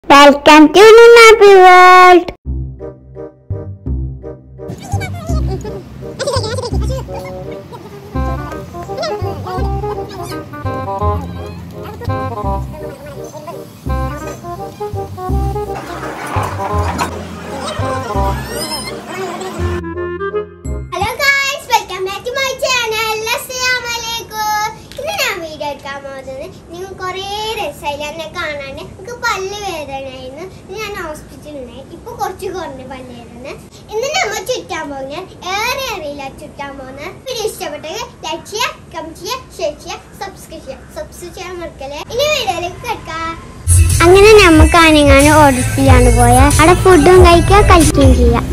Welcome to Happy World. Hello guys welcome back to my channel അസ്സലാമു അലൈക്കും ഇന്ന് ഞാൻ വീഡിയോ എടുക്കാൻ പോകുന്നത് നിങ്ങൾ കുറേ ദിവസമായി എന്നെ കാണാണ്ട് എനിക്ക് പല്ല് വേദനയായിരുന്നു ഇന്ന് ഞാൻ ഹോസ്പിറ്റലിലായി ഇപ്പൊ കുറച്ച് കുറഞ്ഞ പല്ല് വേദന ഇന്ന് നമ്മൾ ചുറ്റാൻ പോകുന്നത് ഏറെ അറിയില്ല ചുറ്റാൻ പോകുന്നത് വീഡിയോ ഇഷ്ടപ്പെട്ടെങ്കിൽ ലൈക്ക് ചെയ്യുക കമന്റ് ചെയ്യുക ഷെയർ ചെയ്യുക സബ്സ്ക്രൈബ് ചെയ്യുക സബ്സ്ക്രൈബ് ചെയ്യാൻ മറക്കല്ലേ ഇനി വീഡിയോയിലേക്ക് കിടക്കാം അങ്ങനെ നമുക്ക് ആണെങ്ങാനും ഓർഡർ ചെയ്യാണ്ട് പോയാൽ അവിടെ ഫുഡും കഴിക്കുക കഴിക്കുകയും ചെയ്യാം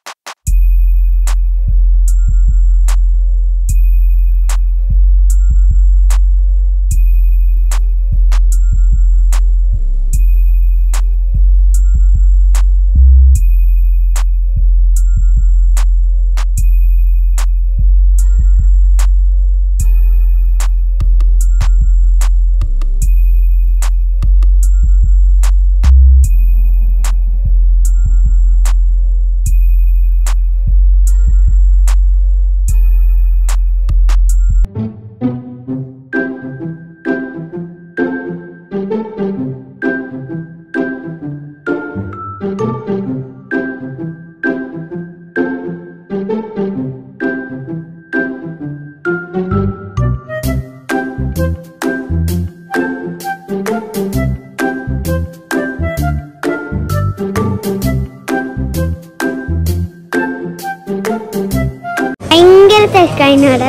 ഭയങ്കര തിരക്കായിനോടെ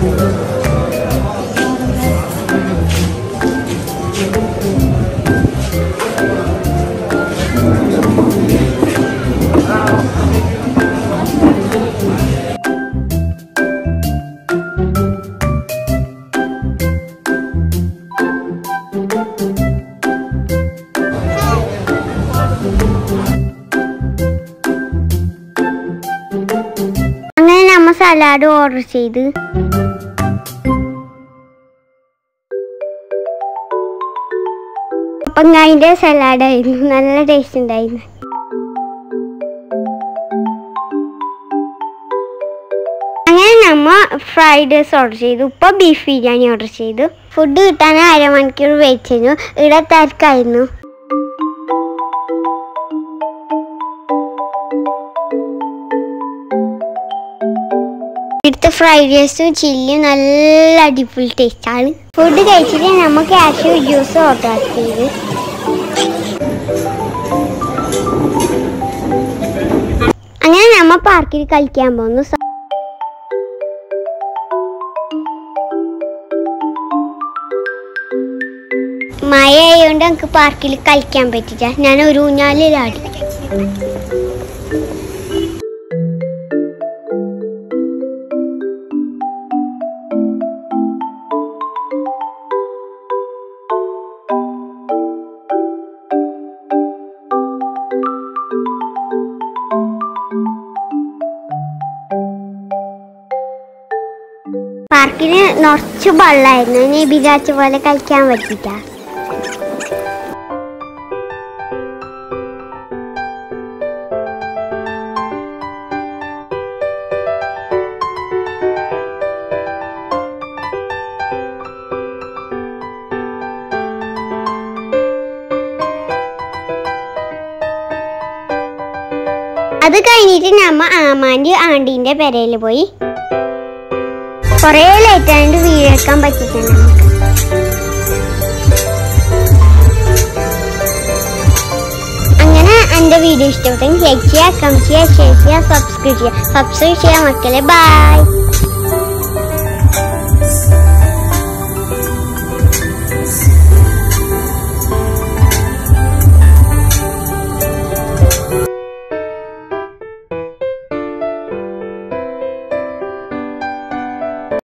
അങ്ങനെ നമ്മ സലാഡ് ഓർഡർ ചെയ്ത് പങ്ങായിന്റെ സലാഡായിരുന്നു നല്ല ടേസ്റ്റ് ഉണ്ടായിരുന്നു അങ്ങനെ നമ്മ ഫ്രൈഡ് റൈസ് ഓർഡർ ചെയ്തു ഇപ്പൊ ബീഫ് ബിരിയാണി ഓർഡർ ചെയ്തു ഫുഡ് കിട്ടാൻ അരമണിക്കൂർ വെയിറ്റ് ചെയ്തു ഇവിടെ തിരക്കായിരുന്നു ഇവിടുത്തെ ഫ്രൈഡ് റൈസും ചില്ലിയും നല്ല അടിപൊളി ടേസ്റ്റ് ആണ് ഫുഡ് കഴിച്ചിട്ട് നമ്മൾ കാഷ്യൂ ജ്യൂസ് ഓർഡർ ചെയ്ത് അങ്ങനെ നമ്മ പാർക്കിൽ കളിക്കാൻ പോകുന്നു സ- മഴ ആയതുകൊണ്ട് നമുക്ക് പാർക്കിൽ കളിക്കാൻ പറ്റില്ല ഞാൻ ഒരു ഊഞ്ഞാലിലാടി പാർക്കിന് നിറച്ച് വെള്ളമായിരുന്നു ഇനി വിചാരിച്ച പോലെ കളിക്കാൻ പറ്റില്ല അത് കഴിഞ്ഞിട്ട് നമ്മ ആമാന്റെ ആണ്ടീന്റെ പെരയിൽ പോയി കൊറേ ലേറ്റ് ആയിട്ട് വീഡിയോ എടുക്കാൻ പറ്റിയിട്ടുണ്ട് നമുക്ക് അങ്ങനെ എന്റെ വീഡിയോ ഇഷ്ടപ്പെട്ടെങ്കിൽ ലൈക്ക് ചെയ്യുക കമന്റ് ചെയ്യുക ഷെയർ ചെയ്യുക സബ്സ്ക്രൈബ് ചെയ്യുക സബ്സ്ക്രൈബ് ചെയ്യാൻ മക്കളെ ബൈ